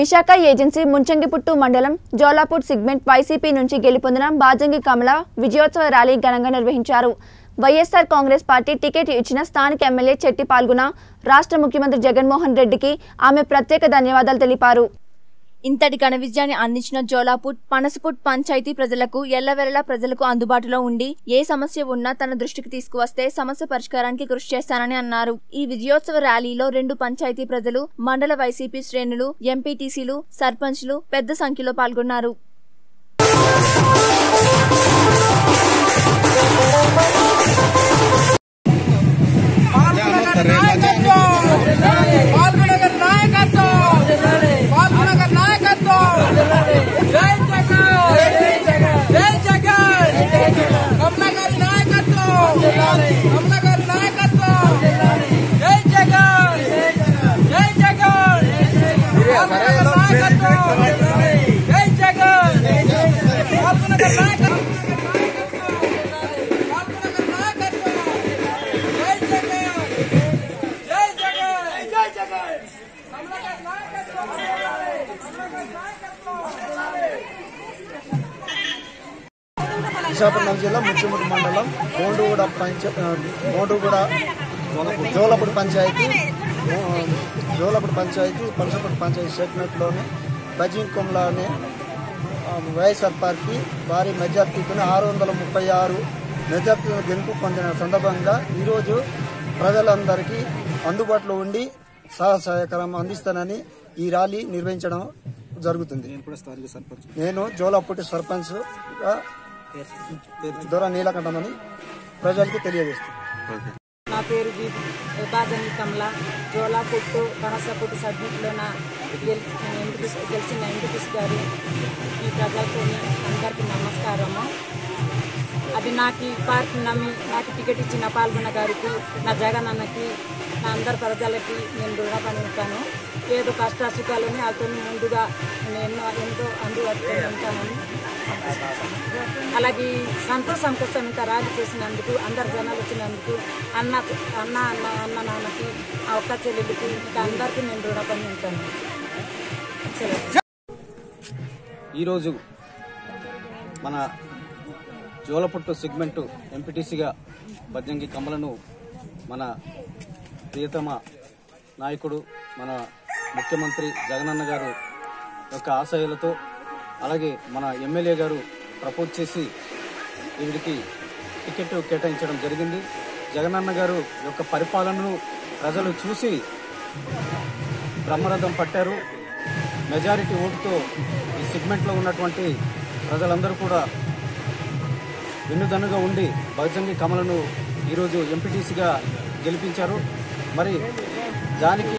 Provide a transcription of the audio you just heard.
Visakha agency Munchingiputtu మండలం జోలాపూర్ segment YCP నుంచి గెలుపొందిన బాజంగి కమల విజయోత్సవ ర్యాలీ ఘనంగా నిర్వహించారు వైఎస్ఆర్ కాంగ్రెస్ పార్టీ టికెట్ ఇచ్చిన స్థానిక ఎమ్మెల్యే చెట్టి పాల్గొన రాష్ట్ర ముఖ్యమంత్రి జగన్మోహన్ రెడ్డికి ఆమె ప్రత్యేక ధన్యవాదాలు తెలిపారు ఇంతటి ఘన విజయాన్ని అందించిన జోలాపూట్ పనసపుట్ పంచాయతీ ప్రజలకు ఎల్లవెల్లలా ప్రజలకు అందుబాటులో ఉండి ఏ సమస్య ఉన్నా తన దృష్టికి తీసుకువస్తే సమస్య పరిష్కారానికి కృషి చేస్తానని అన్నారు ఈ విజయోత్సవ ర్యాలీలో రెండు పంచాయతీ ప్రజలు మండల వైసీపీ శ్రేణులు ఎంపీటీసీలు సర్పంచ్లు పెద్ద సంఖ్యలో పాల్గొన్నారు పాల్గొనగర్ నాయకత్వం పాల్గొనగర్ నాయకత్వం జై జగన్ జై జగన్ కమలగారి నాయకత్వం కమలగారి నాయకత్వం జై జగన్ జై జగన్ పాల్గొనగర్ నాయకత్వం జై జగన్ పాల్గొనగర్ నాయకత్వం పాల్గొనగర్ నాయకత్వం జై జగన్ జై జగన్ జై జగన్ కమలగారి నాయకత్వం కమలగారి నాయకత్వం విశాఖపట్నం జిల్లా ముచ్చిముడి మండలం గోండుగూడ పంచ గోండుగూడ జోలపూడి పంచాయతీ ఆ, జోలపూడి పంచాయతీ పలసపూడి పంచాయతీ సెగ్మెంట్లోని బజింకొంలోని వైఎస్ఆర్ పార్టీ భారీ మెజార్టీతో ఆరు వందల ముప్పై ఆరు మెజార్టీ గెలుపు పొందిన సందర్భంగా ఈరోజు ప్రజలందరికీ అందుబాటులో ఉండి సహాయ సహకారం అందిస్తానని ఈ ర్యాలీ నిర్వహించడం జరుగుతుంది నేను జోలాపుట్టి సర్పంచ్గా దొర నీలకంఠమని ప్రజలకి తెలియజేస్తాను నా పేరు బి బాజంగి కమల జోలా పుట్టు కనస పుట్టు సబ్మిట్లో నా గెలిచి ఎంపీటీసీ గెలిచిన ఎంపీటీసీ గారు ఈ ప్రజలతో అందరికీ నమస్కారము అది నాకు ఈ పార్టీ నమ్మి నాకు టికెట్ ఇచ్చిన పాల్గొన్న గారికి నా జగన్ అన్నకి నా అందరి ప్రజలకి నేను రుణపడి ఉంటాను ఏదో కష్ట సుఖాలని వాళ్ళతో ముందుగా నేను ఎన్నో ఎంతో అందుబాటులో ఉంటానని సంతోషిస్తాను. అలాగే ఈ సంతోషం కోసం ఇంత ర్యాలీ చేసినందుకు అందరు జనాలు వచ్చినందుకు అన్న అన్న అన్న అన్న నాన్నకి ఆ ఒక్క చెల్లెలకి ఇంకా అందరికీ నేను రుణపడి ఉంటాను సెలవు ఈరోజు మన జోలపుట్టు సెగ్మెంట్ ఎంపీటీసీగా బద్యంగి కమలను మన ప్రియతమ నాయకుడు మన ముఖ్యమంత్రి జగనన్న గారు యొక్క ఆశయాలతో అలాగే మన ఎమ్మెల్యే గారు ప్రపోజ్ చేసి వీడికి టికెట్ కేటాయించడం జరిగింది జగనన్న గారు యొక్క పరిపాలనను ప్రజలు చూసి బ్రహ్మరథం పట్టారు మెజారిటీ ఓటుతో ఈ సెగ్మెంట్లో ఉన్నటువంటి ప్రజలందరూ కూడా వెన్నుదన్నుగా ఉండి బజంగి కమలను ఈరోజు ఎంపీటీసీగా గెలిపించారు మరి దానికి